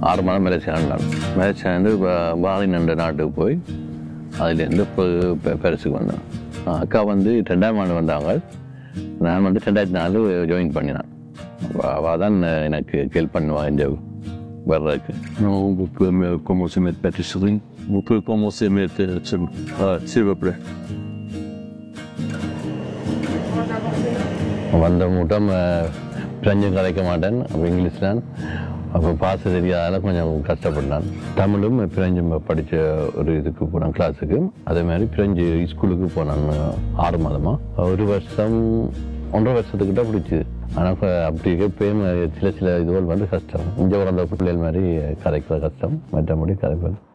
ஆறு மாதம் மலேசியா இருந்தான் மலேசியா வந்து பாலின் என்ற நாட்டுக்கு போய் அதுலேருந்து இப்போ பெருசுக்கு வந்தேன் அக்கா வந்து ரெண்டாயிரம் ஆண்டு வந்தாங்க நான் வந்து ரெண்டாயிரத்தி நாலு ஜாயின் பண்ணினேன் அவள் தான் எனக்கு ஹெல்ப் பண்ணுவா இந்த வர்றதுக்கு Non, vous pouvez me commencer à mettre pâtisserie. Vous pouvez commencer à mettre euh, s'il ah, s'il vous plaît. வந்த மூட்டம் பிரெஞ்சும் கலைக்க மாட்டேன் அப்போ இங்கிலீஷ் தான் அப்போ பாச தெரியாதால கொஞ்சம் கஷ்டப்பட்டான் தமிழும் பிரெஞ்சும் படித்த ஒரு இதுக்கு போனேன் கிளாஸுக்கு அதே மாதிரி பிரெஞ்சு ஸ்கூலுக்கு போனான் ஆறு மாதமாக ஒரு வருஷம் ஒன்றரை வருஷத்துக்கிட்ட பிடிச்சிது ஆனால் அப்படி எப்பயும் சில சில இதுகள் வந்து கஷ்டம் இங்கே வளர்ந்த பிள்ளைகள் மாதிரி கதைக்கிற கஷ்டம் மற்றபடி கதைப்பது